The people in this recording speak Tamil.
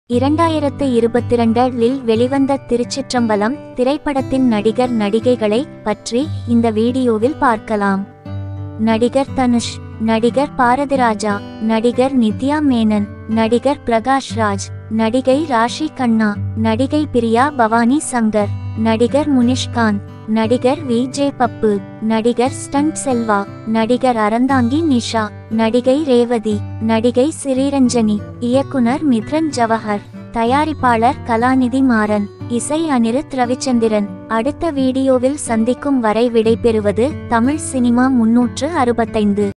இரண்டாயிரத்து இருபத்திரண்டில் வெளிவந்த திருச்சிற்றம்பலம் திரைப்படத்தின் நடிகர் நடிகைகளை பற்றி இந்த வீடியோவில் பார்க்கலாம் நடிகர் தனுஷ் நடிகர் பாரதிராஜா நடிகர் நித்யா மேனன் நடிகர் பிரகாஷ் ராஜ் நடிகை ராஷி கண்ணா நடிகை பிரியா பவானி சங்கர் நடிகர் முனிஷ்காந்த் நடிகர் வி ஜே பப்பு நடிகர் ஸ்டண்ட் செல்வா நடிகர் அறந்தாங்கி நிஷா நடிகை ரேவதி நடிகை சிறீரஞ்சனி இயக்குனர் மித்ரன் ஜவஹர் தயாரிப்பாளர் கலாநிதி மாறன் இசை அனிருத் ரவிச்சந்திரன் அடுத்த வீடியோவில் சந்திக்கும் வரை விடைபெறுவது தமிழ் சினிமா முன்னூற்று அறுபத்தைந்து